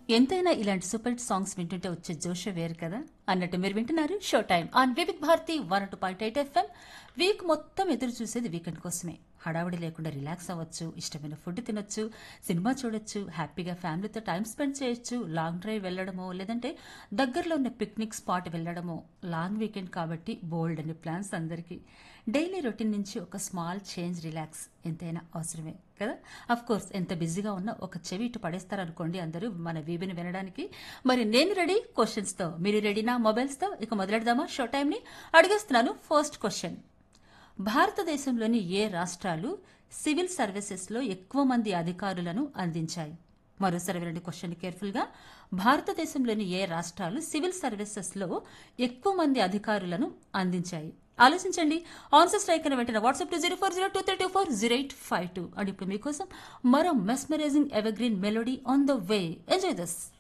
ఎంతైనా ఇలాంటి super hit songs వింటుంటే వచ్చే జోషే వేరు కదా అన్నట్టు మీరు వింటున్నారు show time on Vividh Bharati one two point eight FM week మొత్తం ఎదురు చూసేది వీకెండ్ కోసమే హడావుడి లేకుండా రిలాక్స్ అవ్వచ్చు ఇష్టమైన ఫుడ్ తినొచ్చు సినిమా చూడొచ్చు హ్యాపీగా ఫ్యామిలీతో టైం స్పెండ్ చేయొచ్చు లాంగ్ డ్రైవ్ వెళ్ళడమో లేదంటే దగ్గరలో ఉన్న పిక్నిక్ స్పాట్ వెళ్ళడమో లాంగ్ వీకెండ్ కాబట్టి బోల్డ్ అని ప్లాన్స్ అందరికీ డైలీ రొటీన్ నుంచి ఒక స్మాల్ చేంజ్ రిలాక్స్ ఎంతైనా అవసరమే కదా అఫ్ కోర్స్ ఎంత బిజీగా ఉన్నా ఒక చెవి ఇటు పడేస్తారనుకోండి అందరూ మన వీబిని వినడానికి మరి నేను రెడీ క్వశ్చన్స్తో మీరు రెడీనా మొబైల్స్తో ఇక మొదలెడదామా షో టైంని అడిగేస్తున్నాను ఫస్ట్ క్వశ్చన్ భారతదేశంలోని ఏ రాష్ట్రాలు సివిల్ సర్వీసెస్లో ఎక్కువ మంది అధికారులను అందించాయి మరోసారి వినండి క్వశ్చన్ కేర్ఫుల్గా భారతదేశంలోని ఏ రాష్ట్రాలు సివిల్ సర్వీసెస్లో ఎక్కువ మంది అధికారులను అందించాయి ఆలోచించండి ఆన్సర్ స్ట్రైక్ అని వెంటనే WhatsApp to zero four zero two three two four zero eight five two and ఇప్పుడు మీకోసం మరో mesmerising evergreen melody on the way enjoy this